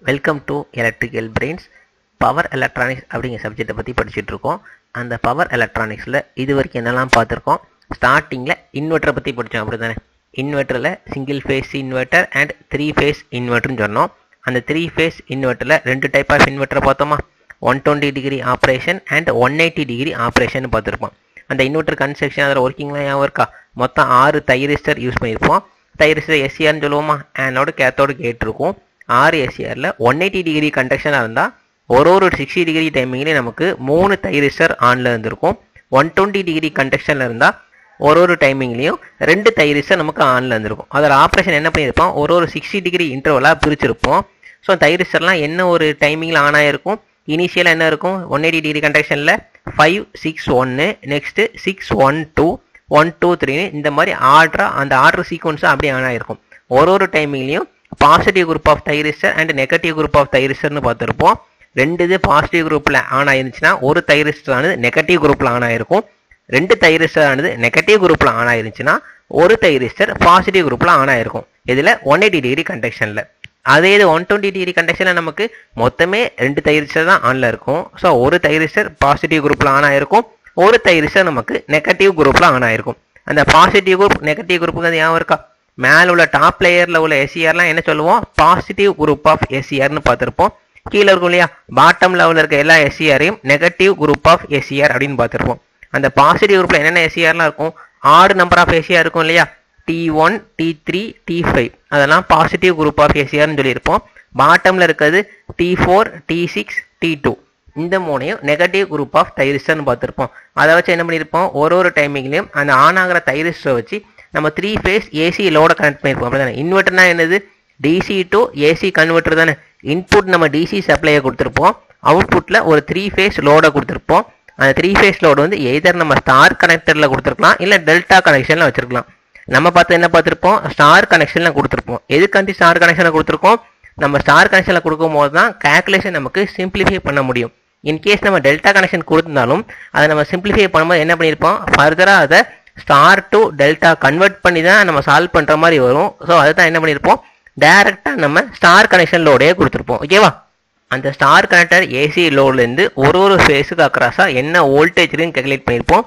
welcome to electrical brains power electronics அப்படிங்கிற சப்ஜெக்டை பற்றி படிச்சுட்டு இருக்கோம் அந்த பவர் எலக்ட்ரானிக்ஸில் இது வரைக்கும் என்னெல்லாம் பார்த்துருக்கோம் ஸ்டார்டிங்கில் இன்வெர்ட்டரை பற்றி படித்தோம் அப்படி தானே இன்வெர்ட்டரில் single phase inverter and three phase இன்வெர்ட்டர்னு சொன்னோம் அந்த த்ரீ ஃபேஸ் இன்வெர்ட்டரில் ரெண்டு டைப் ஆஃப் இன்வெர்ட்டரை பார்த்தோமா one twenty degree operation and one eighty degree operation பார்த்துருப்போம் அந்த இன்வெர்ட்டர் கன்ஸ்ட்ரக்ஷன் அதில் ஒர்க்கிங்லாம் ஞாபகம் இருக்கா மொத்தம் ஆறு தைரிஸ்டர் யூஸ் பண்ணியிருப்போம் தைரிஸ்டர் எஸ்சிஆர்னு சொல்லுவோமா ஆனோட கேத்தோட கேட் இருக்கும் ஆறு எஸ்சிஆரில் ஒன் எயிட்டி டிகிரி கண்டக்ஷனாக இருந்தால் ஒரு ஒரு சிக்ஸ்டி டிகிரி டைமிங்லேயும் நமக்கு மூணு தைரிஸ்டர் ஆனில் இருந்திருக்கும் ஒன் டுவெண்ட்டி டிகிரி கண்டக்ஷனில் இருந்தால் ஒரு ஒரு டைமிங்லேயும் ரெண்டு தைரிஸ்டர் நமக்கு ஆனில் இருந்திருக்கும் அதில் ஆப்ரேஷன் என்ன பண்ணியிருப்போம் ஒரு ஒரு சிக்ஸ்டி டிகிரி இன்டர்வலாக பிரிச்சிருப்போம் ஸோ தைரிஸ்டர்லாம் என்ன ஒரு டைமிங்கில் ஆன் ஆகிருக்கும் இனிஷியலாக என்ன இருக்கும் ஒன் எயிட்டி டிகிரி கண்டக்ஷனில் ஃபைவ் சிக்ஸ் ஒன்று next six one two one two த்ரீன்னு இந்த மாதிரி ஆர்டராக அந்த ஆர்டர் சீக்வன்ஸும் அப்படியே ஆன் ஆகிருக்கும் ஒரு ஒரு டைமிங்லையும் positive group of thyristor and negative group of தைரிஸ்டர்னு பார்த்துருப்போம் ரெண்டு இது பாசிட்டிவ் குரூப்பில் ஆன் ஆயிருந்துச்சுன்னா ஒரு தைரிஸ்டர் ஆனது நெகட்டிவ் குரூப்பில் ஆன் ஆயிருக்கும் ரெண்டு தைரிஸ்டர் ஆனது நெகட்டிவ் குரூப்பில் ஆன் ஆயிருந்துச்சுன்னா ஒரு தைரிஸ்டர் பாசிட்டிவ் குரூப்பில் ஆன் ஆயிருக்கும் இதில் ஒன் எயிட்டி டிகிரி கண்டக்ஷனில் அதே இது ஒன் டுவெண்ட்டி டிகிரி கண்டக்ஷனில் நமக்கு மொத்தமே ரெண்டு தைரிஸ்டர் தான் ஆனில் இருக்கும் ஸோ ஒரு தைரிஸ்டர் பாசிட்டிவ் குரூப்பில் ஆன் ஆயிருக்கும் ஒரு தைரிஸ்டர் நமக்கு நெகட்டிவ் குரூப்பில் ஆன் ஆயிருக்கும் அந்த பாசிட்டிவ் குரூப் நெகட்டிவ் குரூப்புக்கு ஞாபகம் இருக்கா மேலே உள்ள டாப் லேயரில் உள்ள எஸ்சிஆர்லாம் என்ன சொல்லுவோம் பாசிட்டிவ் குரூப் ஆஃப் எஸ்சிஆர்னு பார்த்துருப்போம் கீழே இருக்கும் இல்லையா பாட்டம் லெவலில் இருக்க எல்லா எஸ்சிஆரையும் நெகட்டிவ் குரூப் ஆஃப் எஸ்சிஆர் அப்படின்னு பார்த்துருப்போம் அந்த பாசிட்டிவ் குரூப்பில் என்னென்ன எஸ்சிஆர்லாம் இருக்கும் ஆறு நம்பர் ஆஃப் எஸ்சிஆர் இருக்கும் இல்லையா T one T three T five அதெல்லாம் பாசிட்டிவ் குரூப் ஆஃப் எஸ்சிஆர்னு சொல்லியிருப்போம் பாட்டமில் இருக்கிறது T four T six T two இந்த மூணையும் நெகட்டிவ் குரூப் ஆஃப் தைரிஸ்டர்னு பார்த்துருப்போம் அதை வச்சு என்ன பண்ணியிருப்போம் ஒரு ஒரு டைமிங்லையும் அந்த ஆன் ஆகிற தைரிஸ்டரை வச்சு நம்ம த்ரீ ஃபேஸ் ஏசி லோட கனெக்ட் பண்ணியிருப்போம் அப்படி தானே இன்வெர்டர்னா என்னது டிசி டு ஏசி கன்வெர்டர் தானே இன்புட் நம்ம டிசி சப்ளையை கொடுத்துருப்போம் அவுட்புட்டில் ஒரு த்ரீ ஃபேஸ் லோடை கொடுத்துருப்போம் அந்த த்ரீ ஃபேஸ் லோடு வந்து எதர் நம்ம ஸ்டார் கனெக்டரில் கொடுத்துருக்கலாம் இல்லை டெல்டா கனெக்ஷனில் வச்சிருக்கலாம் நம்ம பார்த்து என்ன பார்த்துருப்போம் ஸ்டார் கனெக்ஷனில் கொடுத்துருப்போம் எதுக்காண்டி ஸ்டார் கனெக்ஷனில் கொடுத்துருக்கோம் நம்ம ஸ்டார் கனெக்ஷனில் கொடுக்கும் போது தான் கேல்குலேஷன் நமக்கு சிம்பிளிஃபை பண்ண முடியும் இன்கேஸ் நம்ம டெல்டா கனெக்ஷன் கொடுத்திருந்தாலும் அதை நம்ம சிம்பிளிஃபை பண்ணும்போது என்ன பண்ணியிருப்போம் ஃபர்தராக அதை ஸ்டார் டு டெல்டா கன்வெர்ட் பண்ணி தான் நம்ம சால்வ் பண்ணுற மாதிரி வரும் ஸோ அதை தான் என்ன பண்ணியிருப்போம் டைரெக்டாக நம்ம ஸ்டார் கனெக்ஷன் லோடே கொடுத்துருப்போம் ஓகேவா அந்த ஸ்டார் கனெக்டர் ஏசி லோட்லேருந்து ஒரு ஒரு ஃபேஸுக்கு அக்ராஸாக என்ன வோல்டேஜ் இருக்குன்னு கேல்குலேட் பண்ணியிருப்போம்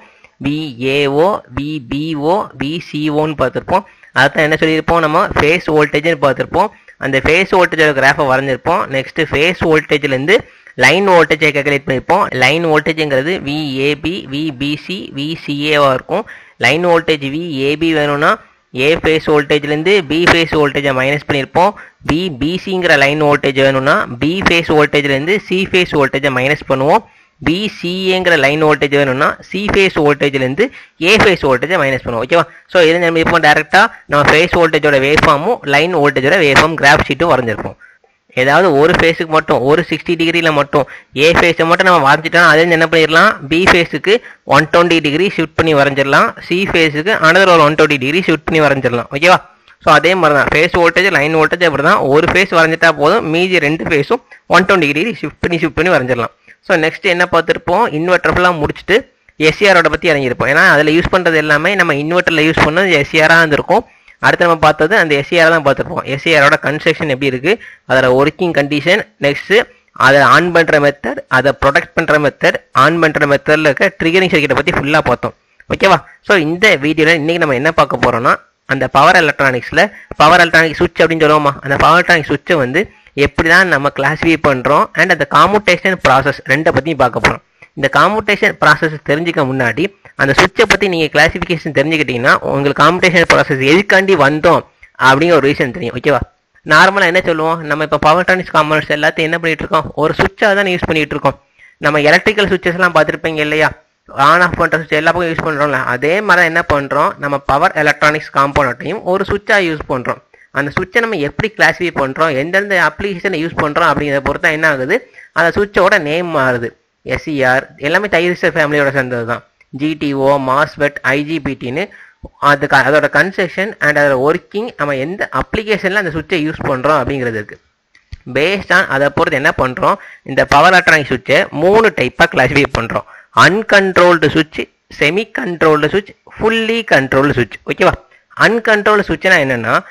விஏஓ விபிஓ விசிஓன்னு பார்த்துருப்போம் அதான் என்ன சொல்லியிருப்போம் நம்ம ஃபேஸ் வோல்டேஜ்னு பார்த்துருப்போம் அந்த ஃபேஸ் வோல்டேஜோட கிராஃபை வரைஞ்சிருப்போம் நெக்ஸ்ட் ஃபேஸ் வோல்டேஜ்லேருந்து லைன் வோல்டேஜை கேல்குலேட் பண்ணியிருப்போம் லைன் வோல்டேஜுங்கிறது விஏபி விபிசி விசிஏவாக இருக்கும் லைன் வோல்டேஜ் விஏபி வேணும்னா ஏ ஃபேஸ் வோல்டேஜ்லேருந்து பி ஃபேஸ் வோல்டேஜை மைனஸ் பண்ணியிருப்போம் பி பிசிங்கிற லைன் வோல்டேஜ் வேணும்னா பி ஃபேஸ் வோல்டேஜ்லேருந்து சி ஃபேஸ் வோல்டேஜை மைனஸ் பண்ணுவோம் பிசிஏங்கிற லைன் வோல்டேஜ் வேணும்னா சி ஃபேஸ் வோல்டேஜ்லேருந்து ஏ ஃபேஸ் வோல்டேஜை மைனஸ் பண்ணுவோம் ஓகேவா ஸோ இது நம்ம இப்போ டேரெக்டாக நம்ம ஃபேஸ் வோல்டேஜோட வேவ் ஃபார்மும் லைன் வோல்டேஜோட வேவ் ஃபார்ம் கிராஃப் ஷீட்டும் வரைஞ்சிருப்போம் ஏதாவது ஒரு ஃபேஸுக்கு மட்டும் ஒரு சிக்ஸ்டி டிகிரியில் மட்டும் ஏ ஃபேஸை மட்டும் நம்ம வரைஞ்சிட்டோம் அதே என்ன பண்ணிடலாம் பி ஃபேஸுக்கு ஒன் டுவெண்ட்டி டிகிரி ஷிஃப்ட் பண்ணி வரைஞ்சிடலாம் சி ஃபேஸுக்கு அனதர் ஒரு ஒன் டுவெண்ட்டி டிகிரி ஷிஃப்ட் பண்ணி வரைஞ்சிடலாம் ஓகேவா ஸோ அதே மாதிரி தான் ஃபேஸ் வோல்டேஜ் லைன் வோல்டேஜ் அப்படி தான் ஒரு ஃபேஸ் வரைஞ்சிட்டா போதும் மீதி ரெண்டு ஃபேஸும் ஒன் டுவெண்ட்டி டிகிரி ஷிஃப்ட் பண்ணி ஷிஃப்ட் பண்ணி வரைஞ்சிடலாம் ஸோ நெக்ஸ்ட் என்ன பார்த்துருப்போம் இன்வெர்டர் ஃபுல்லாக முடிச்சுட்டு எஸ்சிஆரோட பற்றி இறங்கியிருப்போம் ஏன்னா அதில் யூஸ் பண்ணுறது எல்லாமே நம்ம இன்வெர்ட்டரில் யூஸ் பண்ணது எஸ்சிஆராக இருந்திருக்கும் அடுத்து நம்ம பார்த்தது அந்த எஸ்சிஆர் தான் பார்த்துருப்போம் எஸ்சிஆரோட கன்ஸ்ட்ரக்ஷன் எப்படி இருக்குது அதில் ஒர்க்கிங் கண்டிஷன் நெக்ஸ்ட்டு அதை ஆன் பண்ணுற மெத்தட் அதை ப்ரொடெக்ட் பண்ணுற மெத்தட் ஆன் பண்ணுற மெத்தடில் இருக்க ட்ரிகரிங் சர்க்கிட்டை பற்றி ஃபுல்லாக பார்த்தோம் ஓகேவா ஸோ இந்த வீடியோவில் இன்றைக்கி நம்ம என்ன பார்க்க போகிறோம்னா அந்த பவர் எலக்ட்ரானிக்ஸில் பவர் எலக்ட்ரானிக் சுவிட்ச் அப்படின்னு சொல்லுவோமா அந்த பவர் எலக்ட்ரானிக் சுவிட்சை வந்து எப்படி தான் நம்ம கிளாஸிஃபை பண்ணுறோம் அண்ட் அந்த காமுட்டேஷன் ப்ராசஸ் ரெண்டை பற்றியும் பார்க்க போகிறோம் இந்த காமுட்டேஷன் ப்ராசஸ் தெரிஞ்சுக்க முன்னாடி அந்த சுவிட்சை பற்றி நீங்கள் கிளாசிஃபிகேஷன் தெரிஞ்சுக்கிட்டீங்கன்னா உங்களுக்கு காம்படேஷன் ப்ராசஸ் எதுக்காண்டி வந்தோம் அப்படிங்கிற ஒரு ரீசன் தெரியும் ஓகேவா நார்மலாக என்ன சொல்லுவோம் நம்ம இப்போ பவர் எலக்ட்ரானிக்ஸ் காமர்ஸ் எல்லாத்தையும் என்ன பண்ணிட்டு இருக்கோம் ஒரு சுவிட்சாக தான் யூஸ் பண்ணிட்டு இருக்கோம் நம்ம எலக்ட்ரிக்கல் சுவிச்சஸ்லாம் பார்த்துருப்பீங்க இல்லையா ஆன் ஆஃப் பண்ணுற சுவிட்ச் எல்லா பக்கம் யூஸ் பண்ணுறோம்ல அதே மாதிரி என்ன பண்ணுறோம் நம்ம பவர் எலக்ட்ரானிக்ஸ் காம்போனட்டையும் ஒரு சுவிட்சாக யூஸ் பண்ணுறோம் அந்த சுவிட்சை நம்ம எப்படி கிளாஸிஃபை பண்ணுறோம் எந்தெந்த அப்ளிகேஷனை யூஸ் பண்ணுறோம் அப்படிங்கிறத பொறுத்தா என்ன ஆகுது அந்த சுவிட்சோட நேம் மாறுது எஸ்சிஆர் எல்லாமே தைரிஸ்டர் ஃபேமிலியோட சேர்ந்தது தான் ஜிடிஓ மாஸ்பெட் ஐஜிபிடின்னு அதுக்கு அதோட கன்ஸ்ட்ரக்ஷன் அண்ட் அதோட ஒர்க்கிங் நம்ம எந்த அப்ளிகேஷனில் அந்த சுவிட்சை யூஸ் பண்ணுறோம் அப்படிங்கிறது இருக்குது பேஸ்ட் ஆன் அதை பொறுத்து என்ன பண்ணுறோம் இந்த பவர் எலக்ட்ரானிக் சுவிட்சை மூணு டைப்பாக கிளாஸிஃபை பண்ணுறோம் அன்கண்ட்ரோல்டு சுவிட்ச் செமி கண்ட்ரோல்டு சுவிட்ச் ஃபுல்லி கண்ட்ரோல்டு சுவிட்ச் ஓகேவா அன்கண்ட்ரோல்டு சுவிட்ச்னா என்னென்னா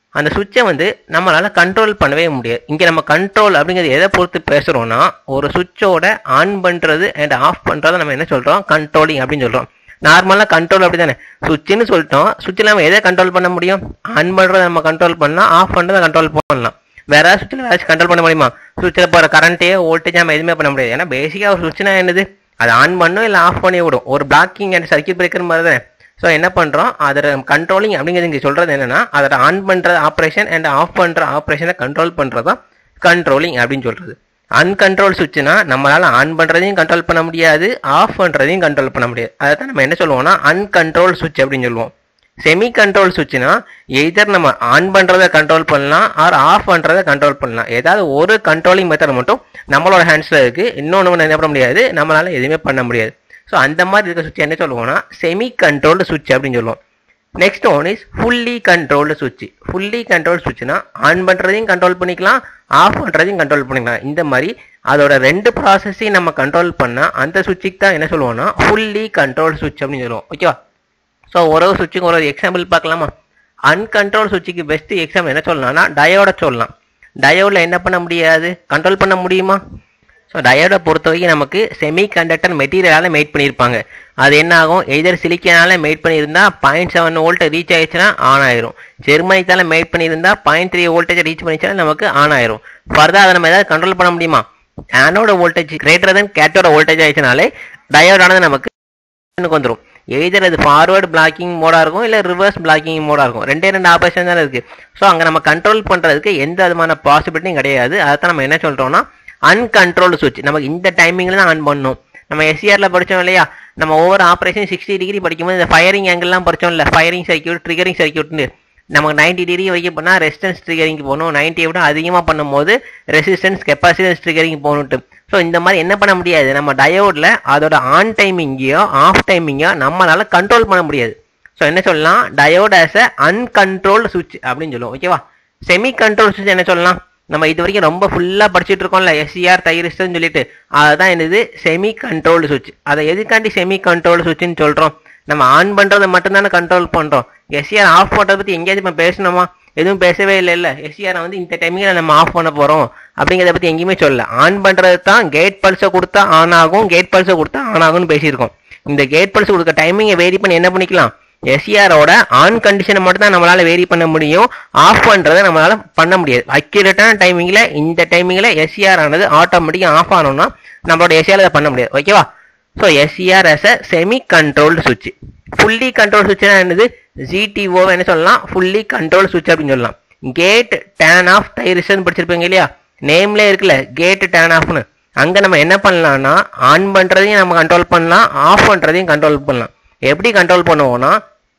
அந்த சுவிட்சை வந்து நம்மளால கண்ட்ரோல் பண்ணவே முடியாது இங்க நம்ம கண்ட்ரோல் அப்படிங்கிறது எதை பொறுத்து பேசுறோம்னா ஒரு சுவிட்சோட ஆன் பண்றது அண்ட் ஆஃப் பண்றதை நம்ம என்ன சொல்றோம் கண்ட்ரோலிங் அப்படின்னு சொல்றோம் நார்மலா கண்ட்ரோல் அப்படி தானே சுவிட்ச்னு சொல்லிட்டோம் சுவிட்சில் நம்ம எதை கண்ட்ரோல் பண்ண முடியும் ஆன் பண்றதை நம்ம கண்ட்ரோல் பண்ணலாம் ஆஃப் பண்றதை கண்ட்ரோல் பண்ணலாம் வேற சுவிட்சில் வேற கண்ட்ரோல் பண்ண முடியுமா சுவிட்சில் போகிற கரண்ட்டே வோல்டேஜ் நம்ம எதுவுமே பண்ண முடியாது ஏன்னா பேசிக்காக ஒரு சுவிட்ச்னா என்னது அது ஆன் பண்ணும் இல்லை ஆஃப் பண்ணி விடும் ஒரு பிளாக்கிங் அண்ட் சர்க்கியூட் பிரேக்கர் மாதிரி தானே ஸோ என்ன பண்ணுறோம் அதோட கண்ட்ரோலிங் அப்படிங்கிறது இங்கே சொல்கிறது என்னன்னா அதோட ஆன் பண்ணுற ஆப்ரேஷன் அண்ட் ஆஃப் பண்ணுற ஆப்ரேஷனை கண்ட்ரோல் பண்ணுறது தான் கண்ட்ரோலிங் அப்படின்னு சொல்கிறது அன்கண்ட்ரோல் சுவிட்ச்னா நம்மளால ஆன் பண்ணுறதையும் கண்ட்ரோல் பண்ண முடியாது ஆஃப் பண்ணுறதையும் கண்ட்ரோல் பண்ண முடியாது அதை தான் நம்ம என்ன சொல்லுவோம்னா அன்கண்ட்ரோல் சுவிட்ச் அப்படின்னு சொல்லுவோம் செமி கண்ட்ரோல் சுவிட்ச்னா எய்தர் நம்ம ஆன் பண்ணுறதை கண்ட்ரோல் பண்ணலாம் ஆர் ஆஃப் பண்ணுறதை கண்ட்ரோல் பண்ணலாம் ஏதாவது ஒரு கண்ட்ரோலிங் மெத்தட் மட்டும் நம்மளோட ஹேண்ட்ஸில் இருக்குது இன்னொன்று என்ன பண்ண முடியாது நம்மளால எதுவுமே பண்ண முடியாது ஸோ அந்த மாதிரி இருக்க சுவிட்ச் என்ன சொல்லுவோம்னா செமி கண்ட்ரோல்டு சுவிட்ச் அப்படின்னு சொல்லுவோம் next one is fully controlled சுவிட்ச் ஃபுல்லி கண்ட்ரோல் சுவிட்ச்னா ஆன் பண்ணுறதையும் கண்ட்ரோல் பண்ணிக்கலாம் ஆஃப் பண்ணுறதையும் கண்ட்ரோல் பண்ணிக்கலாம் இந்த மாதிரி அதோட ரெண்டு ப்ராசஸையும் நம்ம கண்ட்ரோல் பண்ணால் அந்த சுவிட்சுக்கு தான் என்ன சொல்லுவோம்னா ஃபுல்லி கண்ட்ரோல் சுவிட்ச் அப்படின்னு சொல்லுவோம் ஓகேவா ஸோ ஒரு ஒரு சுவிட்சுக்கு ஒரு எக்ஸாம்பிள் பார்க்கலாமா அன்கண்ட்ரோல் சுவிட்சுக்கு பெஸ்ட் எக்ஸாம்பிள் என்ன சொல்லலாம்னா டயோட சொல்லலாம் டயோடில் என்ன பண்ண முடியாது கண்ட்ரோல் பண்ண முடியுமா ஸோ டயோடை பொறுத்த வரைக்கும் நமக்கு செமி கண்டக்டர் மெட்டீரியலால் மேட் பண்ணியிருப்பாங்க அது என்ன ஆகும் எதர் சிலிக்கனால மேட் பண்ணியிருந்தா பாயிண்ட் செவன் வோல்ட் ரீச் ஆயிடுச்சுன்னா ஆன் ஆயிரும் ஜெர்மனித்தால மேட் பண்ணியிருந்தா பாயிண்ட் த்ரீ வோல்டேஜ் ரீச் பண்ணிச்சுன்னா நமக்கு ஆன் ஆயிரும் ஃபர்தர் அதை நம்ம ஏதாவது கண்ட்ரோல் பண்ண முடியுமா ஆனோட வோல்டேஜ் கிரேட்டர் தென் கேட்டோட வோல்டேஜ் ஆயிடுச்சுனாலே டயோடானது நமக்கு வந்துடும் எய்தர் அது ஃபார்வர்டு பிளாக்கிங் மோடாக இருக்கும் இல்லை ரிவர்ஸ் பிளாக்கிங் மோடாக இருக்கும் ரெண்டே ரெண்டு ஆப்ரேஷன் தானே இருக்குது ஸோ அங்கே நம்ம கண்ட்ரோல் பண்ணுறதுக்கு எந்த விதமான பாசிபிலிட்டியும் கிடையாது அதைத்தான் நம்ம என்ன சொல்கிறோம்னா அன்கண்ட்ரோல்டு சுவிட்ச் நமக்கு இந்த டைமிங்கில் தான் ஆன் பண்ணணும் நம்ம எஸ்சிஆரில் படித்தோம் இல்லையா நம்ம ஒவ்வொரு ஆப்ரேஷன் சிக்ஸ்டி டிகிரி படிக்கும்போது இந்த ஃபயரிங் ஆங்கிள்லாம் படித்தோம் இல்லை ஃபயரிங் சர்க்கியூட் ட்ரிகரிங் சர்க்கியூட்னு நமக்கு நைன்டி டிகிரி வரைக்கும் பண்ணால் ரெசிஸ்டன்ஸ் ட்ரிகரிங் போகணும் நைன்ட்டியை விட அதிகமாக பண்ணும்போது ரெசிஸ்டன்ஸ் கெப்பாசிட்டன்ஸ் ட்ரிகரிங் போகணுட்டு ஸோ இந்த மாதிரி என்ன பண்ண முடியாது நம்ம டயோடில் அதோட ஆன் டைமிங்கையோ ஆஃப் டைமிங்கோ நம்மளால கண்ட்ரோல் பண்ண முடியாது ஸோ என்ன சொல்லலாம் டயோட் ஆஸ் அ அன்கண்ட்ரோல்டு சுவிட்ச் அப்படின்னு சொல்லுவோம் ஓகேவா செமி கண்ட்ரோல் சுவிட்ச் என்ன சொல்லலாம் நம்ம இது வரைக்கும் ரொம்ப ஃபுல்லாக படிச்சுட்டு இருக்கோம்ல எஸ்சிஆர் தைரிஸ்ட்னு சொல்லிட்டு அதுதான் என்னது செமி கண்ட்ரோல்டு சுவிட்ச் அதை எதுக்காண்டி செமி கண்ட்ரோல்டு சுவிட்ச்னு சொல்கிறோம் நம்ம ஆன் பண்ணுறதை மட்டும்தானே கண்ட்ரோல் பண்ணுறோம் எஸ்சிஆர் ஆஃப் பண்ணுறதை பற்றி எங்கேயாச்சும் இப்போ பேசணுமா எதுவும் பேசவே இல்லை இல்லை எஸ்சிஆர் வந்து இந்த டைமிங்கில் நம்ம ஆஃப் பண்ண போகிறோம் அப்படிங்கிறத பற்றி எங்கேயுமே சொல்லல ஆன் பண்ணுறது தான் கேட் பல்ஸை கொடுத்தா ஆன் ஆகும் கேட் பல்ஸை கொடுத்தா ஆன் ஆகும்னு பேசியிருக்கோம் இந்த கேட் பல்ஸ் கொடுக்க டைமிங்கை வேரி பண்ணி என்ன பண்ணிக்கலாம் எஸ்சிஆரோட ஆன் கண்டிஷனை மட்டும் தான் நம்மளால வேரி பண்ண முடியும் ஆஃப் பண்றதை நம்மளால பண்ண முடியாது அக்யூரேட்டான டைமிங்ல இந்த டைமிங்ல எஸ்சிஆர் ஆனது ஆட்டோமேட்டிக்கா ஆஃப் ஆனோம்னா நம்மளோட எஸ்சிஆர் அதை பண்ண முடியாது ஓகேவா so SCR as a semi controlled சுவிட்ச் ஃபுல்லி கண்ட்ரோல் சுவிட்ச்னா என்னது ஜிடிஓ என்ன சொல்லலாம் ஃபுல்லி கண்ட்ரோல் சுவிட்ச் அப்படின்னு சொல்லலாம் கேட் டேன் ஆஃப் டைரிசன் படிச்சிருப்பீங்க இல்லையா நேம்ல இருக்குல்ல கேட் டேன் ஆஃப்னு அங்க நம்ம என்ன பண்ணலாம்னா ஆன் பண்றதையும் நம்ம கண்ட்ரோல் பண்ணலாம் ஆஃப் பண்றதையும் கண்ட்ரோல் பண்ணலாம் எப்படி கண்ட்ரோல் பண்ணுவோம்னா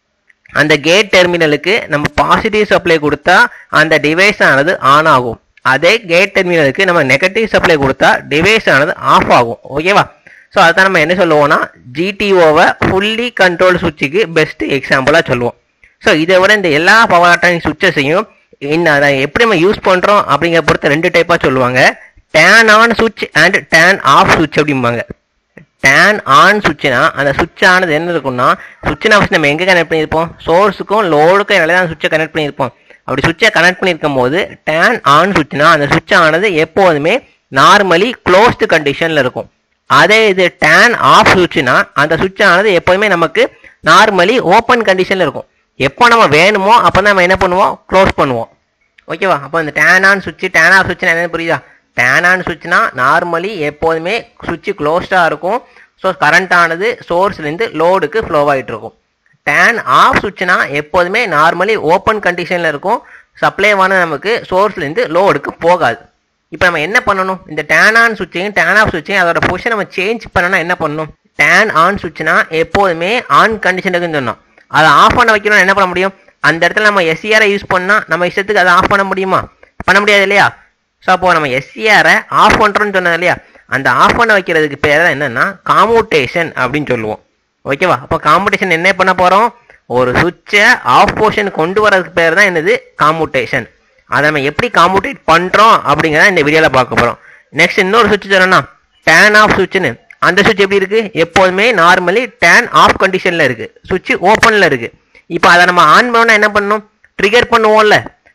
அந்த கேட் டெர்மினலுக்கு நம்ம பாசிட்டிவ் சப்ளை கொடுத்தா அந்த டிவைஸ் ஆனது ஆன் ஆகும் அதே கேட் டெர்மினலுக்கு நம்ம நெகட்டிவ் சப்ளை கொடுத்தா டிவைஸ் ஆனது ஆஃப் ஆகும் ஓகேவா ஸோ அதான் நம்ம என்ன சொல்லுவோம்னா ஜிடிஓவை ஃபுல்லி கண்ட்ரோல் சுவிட்சுக்கு பெஸ்ட் எக்ஸாம்பிளாக சொல்லுவோம் ஸோ இதை விட இந்த எல்லா பவர் எலக்ட்ரானிக் சுவிட்சஸையும் என்ன அதை எப்படி நம்ம யூஸ் பண்ணுறோம் அப்படிங்கிற பொறுத்த ரெண்டு டைப்பாக சொல்லுவாங்க டேன் ஆன் சுவிட்ச் அண்ட் டேன் ஆஃப் சுவிட்ச் அப்படிம்பாங்க டேன் ஆன் சுவிட்ச்னா அந்த சுவிட்ச் ஆனது என்ன இருக்கும்னா சுவிட்ச் ஃபஸ்ட் நம்ம எங்கே கனெக்ட் பண்ணியிருப்போம் சோர்ஸுக்கும் லோடுக்கும் இடையில தான் சுவிட்சை கனெக்ட் பண்ணியிருப்போம் அப்படி சுவிட்சை கனெக்ட் பண்ணியிருக்கும் போது டேன் ஆன் சுவிட்ச்னா அந்த சுவிட்ச் ஆனது எப்போதுமே நார்மலி க்ளோஸ்டு கண்டிஷனில் இருக்கும் அதே இது டேன் ஆஃப் சுவிட்ச்னா அந்த சுவிட்ச் ஆனது எப்போதுமே நமக்கு நார்மலி ஓப்பன் கண்டிஷனில் இருக்கும் எப்போ நம்ம வேணுமோ அப்போ தான் நம்ம என்ன பண்ணுவோம் க்ளோஸ் பண்ணுவோம் ஓகேவா அப்போ இந்த டேன் ஆன் சுவிட்ச் டேன் ஆஃப் சுவிட்ச் என்னன்னு புரியுதா டேன் ஆன் சுவிட்ச்னா நார்மலி எப்போதுமே சுவிட்ச் க்ளோஸ்டாக இருக்கும் ஸோ கரண்ட் ஆனது சோர்ஸ்லேருந்து லோடுக்கு ஃப்ளோ ஆகிட்டு இருக்கும் டேன் ஆஃப் சுவிட்ச்னா எப்போதுமே நார்மலி ஓப்பன் கண்டிஷனில் இருக்கும் சப்ளைவான நமக்கு சோர்ஸ்லேருந்து லோடுக்கு போகாது இப்போ நம்ம என்ன பண்ணணும் இந்த டேன் ஆன் சுவிட்சையும் டேன் ஆஃப் சுவிட்சையும் அதோட பொசிஷன் நம்ம சேஞ்ச் பண்ணனா என்ன பண்ணணும் டேன் ஆன் சுவிட்ச்னா எப்போதுமே ஆன் கண்டிஷன் இருக்குன்னு சொன்னோம் அதை ஆஃப் பண்ண வைக்கணும்னு என்ன பண்ண முடியும் அந்த இடத்துல நம்ம எஸ்சிஆரை யூஸ் பண்ணா நம்ம இஷ்டத்துக்கு அதை ஆஃப் பண்ண முடியுமா பண்ண முடியாது இல்லையா ஸோ அப்போ நம்ம எஸ்சிஆரை ஆஃப் பண்ணுறோம்னு சொன்னது இல்லையா அந்த ஆஃப் பண்ண வைக்கிறதுக்கு பேர் தான் என்னன்னா காமுட்டேஷன் அப்படின்னு சொல்லுவோம் ஓகேவா அப்போ காமுட்டேஷன் என்ன பண்ண போகிறோம் ஒரு சுவிட்சை ஆஃப் போர்ஷன் கொண்டு வரதுக்கு பேர் தான் என்னது காமுட்டேஷன் அதை நம்ம எப்படி காமுட்டேட் பண்ணுறோம் அப்படிங்கிறத இந்த வீடியோவில் பார்க்க போகிறோம் நெக்ஸ்ட் இன்னொரு சுவிட்ச் சொல்லணும்னா டேன் ஆஃப் சுவிட்ச்னு அந்த சுவிட்ச் எப்படி இருக்கு எப்போதுமே நார்மலி டேன் ஆஃப் கண்டிஷனில் இருக்கு சுவிட்ச் ஓப்பனில் இருக்கு இப்போ அதை நம்ம ஆன் பண்ணா என்ன பண்ணணும் ட்ரிகர் பண்ணுவோம்ல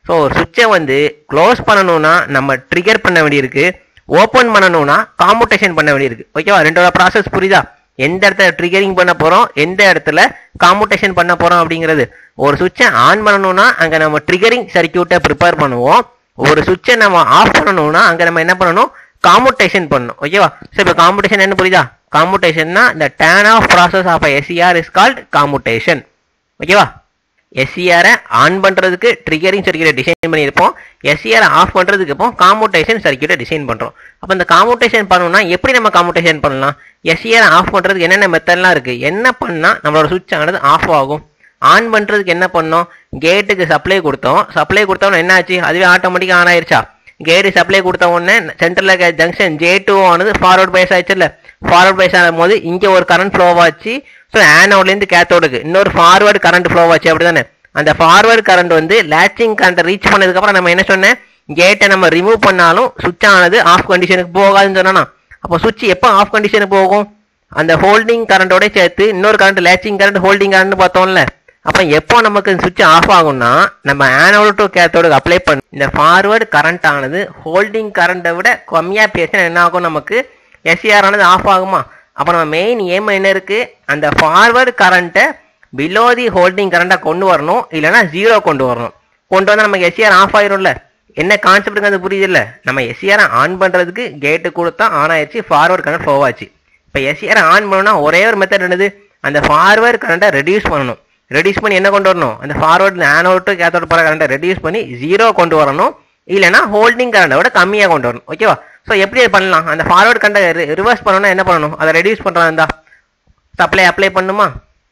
ஸோ ஒரு சுவிட்சை வந்து க்ளோஸ் பண்ணணும்னா நம்ம ட்ரிகர் பண்ண வேண்டியிருக்கு ஓப்பன் பண்ணணும்னா காம்புடேஷன் பண்ண வேண்டியிருக்கு ஓகேவா ரெண்டோட ப்ராசஸ் புரியுதா எந்த இடத்துல ட்ரிகரிங் பண்ண போறோம் எந்த இடத்துல காம்புடேஷன் பண்ண போறோம் அப்படிங்கிறது ஒரு சுவிட்சை ஆன் பண்ணணும்னா அங்க நம்ம ட்ரிகரிங் சர்க்கியூட்டை ப்ரிப்பேர் பண்ணுவோம் ஒரு சுவிட்சை நம்ம ஆஃப் பண்ணணும்னா அங்க நம்ம என்ன பண்ணணும் காம்புடேஷன் பண்ணணும் ஓகேவா ஸோ இப்போ காம்புடேஷன் என்ன புரியுதா காம்புடேஷன்னா இந்த turn off process of SCR is called commutation ஓகேவா எஸ்சிஆரை ஆன் பண்றதுக்கு ட்ரிகரிங் சர்க்கியூட்டை டிசைன் பண்ணியிருப்போம் எஸ்சிஆரை ஆஃப் பண்றதுக்கு இப்போ காம்புடேஷன் சர்க்கியூட்டை டிசைன் பண்றோம் அப்போ இந்த காம்புடேஷன் பண்ணணும்னா எப்படி நம்ம காம்புடேஷன் பண்ணலாம் எஸ்சிஆரை ஆஃப் பண்றதுக்கு என்னென்ன மெத்தட்லாம் இருக்கு என்ன பண்ணா நம்மளோட சுவிட்ச் ஆனது ஆஃப் ஆகும் ஆன் பண்றதுக்கு என்ன பண்ணோம் கேட்டுக்கு சப்ளை கொடுத்தோம் சப்ளை கொடுத்தோம் என்ன ஆச்சு அதுவே ஆட்டோமேட்டிக்காக ஆன் ஆயிருச்சா கேட்டு சப்ளை கொடுத்த உடனே சென்டர்ல இருக்க ஜங்ஷன் ஜே டூ ஆனது ஃபார்வர்ட் பைஸ் ஆயிடுச்சுல்ல ஃபார்வர்ட் பைஸ் ஆகும் போது இங்க ஒரு கரண்ட் ஃப்ளோ ஆச்சு ஸோ ஆனோட்லேருந்து கேத்தோடுக்கு இன்னொரு ஃபார்வர்டு கரண்ட் ஃப்ளோ ஆச்சு அப்படிதானே அந்த ஃபார்வர்டு கரண்ட் வந்து லேச்சிங் கரண்ட் ரீச் பண்ணதுக்கப்புறம் நம்ம என்ன சொன்னேன் கேட்டை நம்ம ரிமூவ் பண்ணாலும் சுவிட்ச் ஆனது ஆஃப் கண்டிஷனுக்கு போகாதுன்னு சொன்னா அப்போ சுவிட்ச் எப்போ ஆஃப் கண்டிஷனுக்கு போகும் அந்த ஹோல்டிங் கரண்டோட சேர்த்து இன்னொரு current latching current holding current பார்த்தோம்ல அப்போ எப்போ நமக்கு சுவிட்ச் ஆஃப் ஆகும்னா நம்ம ஆனோடு டு கேத்தோடு அப்ளை பண்ண இந்த ஃபார்வர்டு கரண்ட் ஆனது ஹோல்டிங் கரண்ட்டை விட கம்மியாக பேசினா என்ன ஆகும் நமக்கு எஸ்சிஆர் ஆனது ஆஃப் ஆகுமா அப்போ நம்ம மெயின் ஏம் என்ன இருக்கு அந்த ஃபார்வர்டு கரண்ட்டை பிலோ தி ஹோல்டிங் கரண்ட்டை கொண்டு வரணும் இல்லைன்னா ஜீரோ கொண்டு வரணும் கொண்டு வந்தால் நமக்கு எஸ்சிஆர் ஆஃப் ஆயிரும்ல என்ன கான்செப்ட்டுங்கிறது புரியுது இல்ல நம்ம எஸ்சிஆர் ஆன் பண்றதுக்கு கேட்டு கொடுத்தா ஆன் ஆயிடுச்சு ஃபார்வர்ட் கரண்ட் ஃப்ளோ ஆச்சு இப்போ எஸ்சிஆர் ஆன் பண்ணணும்னா ஒரே ஒரு மெத்தட் என்னது அந்த ஃபார்வர்ட் கரண்ட்டை ரெடியூஸ் பண்ணணும் ரெடியூஸ் பண்ணி என்ன கொண்டு வரணும் அந்த ஃபார்வர்ட் ஆனோட் கேத்தோட போகிற கரண்ட்டை ரெடியூஸ் பண்ணி ஜீரோ கொண்டு வரணும் இல்லைன்னா ஹோல்டிங் கரண்ட்டை விட கம்மியாக கொண்டு வரணும் ஓகேவா ஸோ எப்படி அது பண்ணலாம் அந்த ஃபார்வர்ட் கரண்ட்டை ரிவர்ஸ் பண்ணணும்னா என்ன பண்ணணும் அதை ரெடியூஸ் பண்ணுறதா இருந்தா சப்ளை அப்ளை பண்ணுமா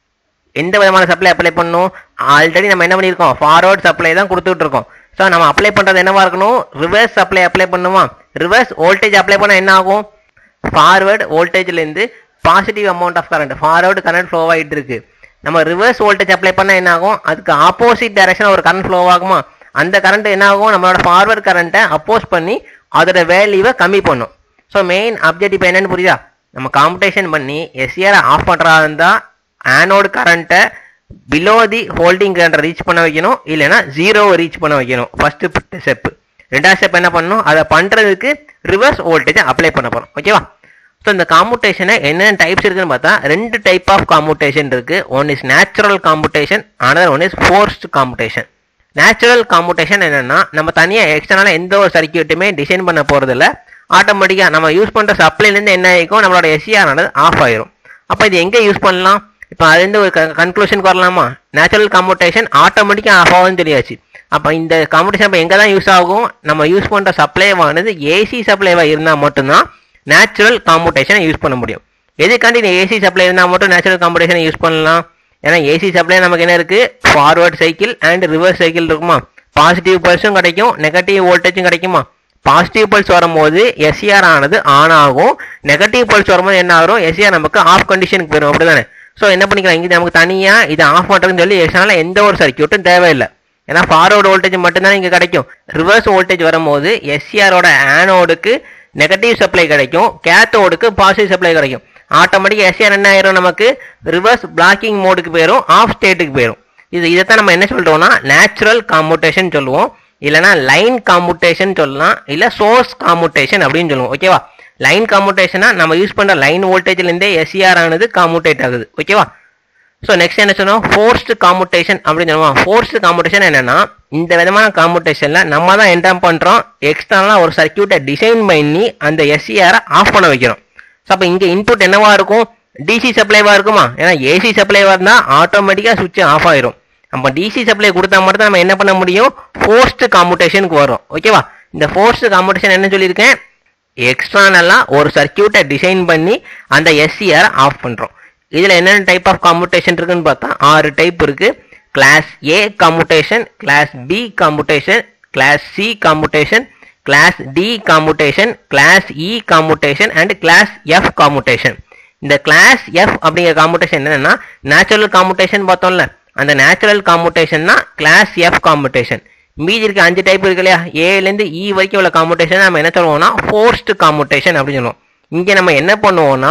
எந்த விதமான சப்ளை அப்ளை பண்ணணும் ஆல்ரெடி நம்ம என்ன பண்ணியிருக்கோம் ஃபார்வர்ட் சப்ளை தான் கொடுத்துட்டு இருக்கோம் ஸோ நம்ம அப்ளை பண்ணுறது என்னவா இருக்கணும் ரிவர்ஸ் சப்ளை அப்ளை பண்ணுமா ரிவர்ஸ் வோல்டேஜ் அப்ளை பண்ணால் என்ன ஆகும் ஃபார்வர்ட் வோல்டேஜ்லேருந்து positive amount of current forward current flow ஆகிட்டு இருக்கு நம்ம ரிவர்ஸ் வோல்டேஜ் அப்ளை பண்ணால் என்ன ஆகும் அதுக்கு ஆப்போசிட் டைரக்ஷன் ஒரு கரண்ட் ஃப்ளோ ஆகுமா அந்த கரண்ட் என்ன ஆகும் நம்மளோட ஃபார்வர்ட் கரண்ட்டை அப்போஸ் பண்ணி அதோட வேல்யூவை கம்மி பண்ணும் ஸோ மெயின் அப்ஜெக்டிவ் என்னன்னு புரியுதா நம்ம காம்படிஷன் பண்ணி எஸ்சிஆரை ஆஃப் பண்ணுறதா இருந்தால் ஆனோடு கரண்ட்டை பிலோ தி ஹோல்டிங் கரண்ட்டை ரீச் பண்ண வைக்கணும் இல்லைன்னா ஜீரோவை ரீச் பண்ண வைக்கணும் ஃபர்ஸ்ட் ஸ்டெப் ரெண்டாவது ஸ்டெப் என்ன பண்ணணும் அதை பண்ணுறதுக்கு ரிவர்ஸ் வோல்டேஜை அப்ளை பண்ண போகிறோம் ஓகேவா ஸோ இந்த காம்புடேஷனை என்னென்ன டைப்ஸ் இருக்குன்னு பார்த்தா ரெண்டு டைப் ஆஃப் காம்புடேஷன் இருக்கு one is natural commutation another one is forced commutation natural commutation என்னன்னா நம்ம தனியாக எக்ஸ்டர்னலாக எந்த ஒரு சர்க்கியூட்டுமே டிசைன் பண்ண போகிறதில்ல ஆட்டோமேட்டிக்காக நம்ம யூஸ் பண்ணுற சப்ளைலேருந்து என்ன ஆகிக்கும் நம்மளோட எஸ்சிஆர் ஆனது ஆஃப் ஆயிரும் அப்போ இது எங்கே யூஸ் பண்ணலாம் இப்போ அதுலேருந்து ஒரு கன்க்ளூஷனுக்கு வரலாமா நேச்சுரல் காம்புடேஷன் ஆட்டோமேட்டிக்காக ஆஃப் ஆகும்னு தெரியாச்சு அப்போ இந்த காம்படிஷன் அப்போ எங்கே தான் யூஸ் ஆகும் நம்ம யூஸ் பண்ணுற சப்ளைவானது ஏசி சப்ளைவாக இருந்தால் மட்டும்தான் நேச்சுரல் காம்புடேஷனை யூஸ் பண்ண முடியும் எதுக்காண்டி இந்த ஏசி சப்ளை இருந்தால் மட்டும் நேச்சுரல் காம்புடேஷனை யூஸ் பண்ணலாம் ஏன்னா ஏசி சப்ளை நமக்கு என்ன இருக்கு forward cycle and reverse cycle இருக்குமா பாசிட்டிவ் பல்ஸும் கிடைக்கும் நெகட்டிவ் வோல்டேஜும் கிடைக்குமா பாசிட்டிவ் பல்ஸ் வரும்போது எஸ்சிஆர் ஆனது ஆன் ஆகும் நெகட்டிவ் பல்ஸ் வரும்போது என்ன ஆகும் எஸ்சிஆர் நமக்கு ஆஃப் கண்டிஷனுக்கு போயிடும் அப்படிதானே ஸோ என்ன பண்ணிக்கலாம் இங்கே நமக்கு தனியாக இதை ஆஃப் பண்ணுறதுன்னு சொல்லி எக்ஸ்ட்ரனால எந்த ஒரு சர்க்கியூட்டும் தேவையில்லை ஏன்னா ஃபார்வர்டு வோல்டேஜ் மட்டும்தான் இங்கே கிடைக்கும் ரிவர்ஸ் வோல்டேஜ் வரும்போது எஸ்சிஆரோட ஆனோடுக்கு நெகட்டிவ் சப்ளை கிடைக்கும் கேத்தோடுக்கு பாசிட்டிவ் சப்ளை கிடைக்கும் ஆட்டோமேட்டிக்காக எஸ்சிஆர் என்ன ஆயிரும் நமக்கு ரிவர்ஸ் பிளாக்கிங் மோடுக்கு போயிடும் ஆஃப் ஸ்டேட்டுக்கு போயிடும் இது இதைத்தான் நம்ம என்ன சொல்றோம்னா நேச்சுரல் காம்புடேஷன் சொல்லுவோம் இல்லைனா லைன் காம்புடேஷன் சொல்லலாம் இல்லை சோர்ஸ் காம்புடேஷன் அப்படின்னு சொல்லுவோம் ஓகேவா லைன் காம்புடேஷனா நம்ம யூஸ் பண்ணுற லைன் வோல்டேஜ்லேருந்தே எஸ்சிஆர் ஆனது காம்புடேட் ஆகுது ஓகேவா ஸோ நெக்ஸ்ட் என்ன சொன்னோம் ஃபோர்ஸ்டு காம்புடேஷன் அப்படின்னு சொல்லுவோம் ஃபோர்ஸ்டு காம்புடேஷன் என்னன்னா இந்த விதமான காம்புடேஷனில் நம்ம தான் என்ன பண்ணுறோம் எக்ஸ்டர்னலாக ஒரு சர்க்கியூட்டை டிசைன் பண்ணி அந்த எஸ்சிஆரை ஆஃப் பண்ண வைக்கிறோம் ஸோ அப்போ இங்கே இன்புட் என்னவா இருக்கும் டிசி சப்ளைவா இருக்குமா ஏன்னா ஏசி சப்ளைவா இருந்தால் ஆட்டோமேட்டிக்காக சுவிட்ச் ஆஃப் ஆயிரும் நம்ம டிசி சப்ளை கொடுத்தா மட்டும் தான் நம்ம என்ன பண்ண முடியும் ஃபோர்ஸ்டு காம்புடேஷனுக்கு வரும் ஓகேவா இந்த ஃபோர்ஸ்டு காம்புடேஷன் என்ன சொல்லியிருக்கேன் எக்ஸ்ட்ரானலாக ஒரு சர்க்கியூட்டை டிசைன் பண்ணி அந்த எஸ்சிஆரை ஆஃப் பண்ணுறோம் இதில் என்னென்ன டைப் ஆஃப் காம்புடேஷன் இருக்குன்னு பார்த்தா ஆறு டைப் இருக்கு class A commutation class B commutation class C commutation class D commutation class E commutation and class F commutation இந்த கிளாஸ் எஃப் அப்படிங்கிற காம்புடேஷன் என்னன்னா நேச்சுரல் காம்புடேஷன் பார்த்தோம்ல அந்த நேச்சுரல் காம்புடேஷன்னா கிளாஸ் எஃப் காம்புடேஷன் மீதி இருக்க அஞ்சு டைப் இருக்கு இல்லையா ஏலேருந்து இ வரைக்கும் உள்ள காம்புடேஷன் நம்ம என்ன சொல்லுவோம்னா ஃபோர்ஸ்டு காம்புடேஷன் அப்படின்னு சொல்லுவோம் இங்கே நம்ம என்ன பண்ணுவோம்னா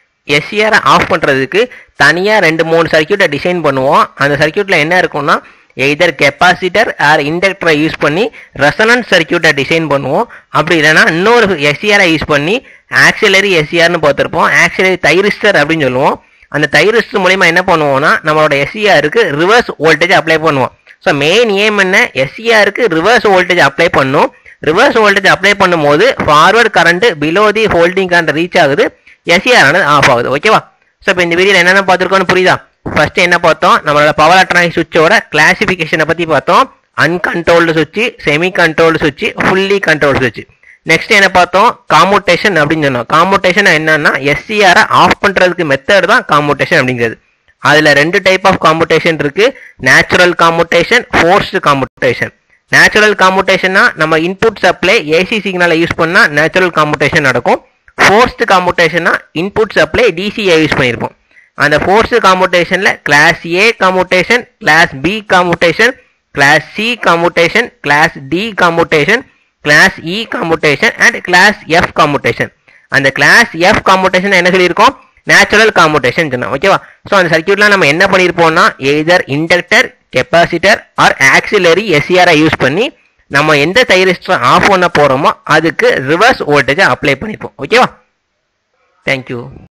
எஸ்சிஆரை ஆஃப் பண்ணுறதுக்கு தனியாக ரெண்டு மூணு சர்க்கியூட்டை டிசைன் பண்ணுவோம் அந்த சர்க்கியூட்டில் என்ன இருக்கும்னா எய்தர் கெப்பாசிட்டர் ஆர் இண்டக்டரை யூஸ் பண்ணி ரெசனன்ஸ் சர்க்கியூட்டை டிசைன் பண்ணுவோம் அப்படி இல்லைன்னா இன்னொரு எஸ்சிஆரை யூஸ் பண்ணி ஆக்சிலரி எஸ்சிஆர்னு பார்த்துருப்போம் ஆக்சிலரி தைரிஸ்டர் அப்படின்னு சொல்லுவோம் அந்த தைரிஸ்டர் மூலியமா என்ன பண்ணுவோம்னா நம்மளோட எஸ்சிஆருக்கு ரிவர்ஸ் வோல்டேஜ் அப்ளை பண்ணுவோம் ஸோ மெயின் ஏம் என்ன எஸ்சிஆருக்கு ரிவர்ஸ் வோல்டேஜ் அப்ளை பண்ணும் ரிவர்ஸ் வோல்டேஜ் அப்ளை பண்ணும்போது forward current below the holding current reach ஆகுது எஸ்சிஆர் ஆனது ஆஃப் ஆகுது ஓகேவா ஸோ இப்போ இந்த வீடியோவில் என்னென்ன பார்த்துருக்கோம்னு புரியுதா ஃபர்ஸ்ட் என்ன பார்த்தோம் நம்மளோட பவர் எலக்ட்ரானிக் சுவிட்சோட கிளாசிஃபிகேஷனை பற்றி பார்த்தோம் அன்கண்ட்ரோல்டு சுவிட்ச் செமி கண்ட்ரோல்டு சுவிட்ச் ஃபுல்லி கண்ட்ரோல்டு சுவிட்ச் நெக்ஸ்ட் என்ன பார்த்தோம் காமுட்டேஷன் அப்படின்னு சொன்னோம் காமுட்டேஷன் என்னன்னா எஸ்சிஆரை ஆஃப் பண்றதுக்கு மெத்தட் தான் காமுட்டேஷன் அப்படிங்கிறது அதுல ரெண்டு டைப் ஆஃப் காமுட்டேஷன் இருக்கு natural commutation forced commutation natural காமுட்டேஷன்னா நம்ம இன்புட் சப்ளை ஏசி சிக்னலை யூஸ் பண்ணா நேச்சுரல் காமுட்டேஷன் நடக்கும் ஃபோர்ஸ்டு காமுட்டேஷன்னா இன்புட் சப்ளை டிசியை யூஸ் பண்ணியிருப்போம் அந்த forced காமுட்டேஷன்ல class A commutation class B commutation class C commutation class D commutation class E commutation and class F commutation அந்த class F commutation என்ன சொல்லியிருக்கோம் natural commutation சொன்னோம் ஓகேவா so அந்த சர்க்கியூட்ல நம்ம என்ன பண்ணியிருப்போம்னா either inductor capacitor or auxiliary எஸ்சிஆரை யூஸ் பண்ணி நம்ம எந்த தைரிஸ்டர் ஆஃப் பண்ண போறோமோ அதுக்கு ரிவர்ஸ் வோல்டேஜை அப்ளை பண்ணிப்போம் ஓகேவா தேங்க்யூ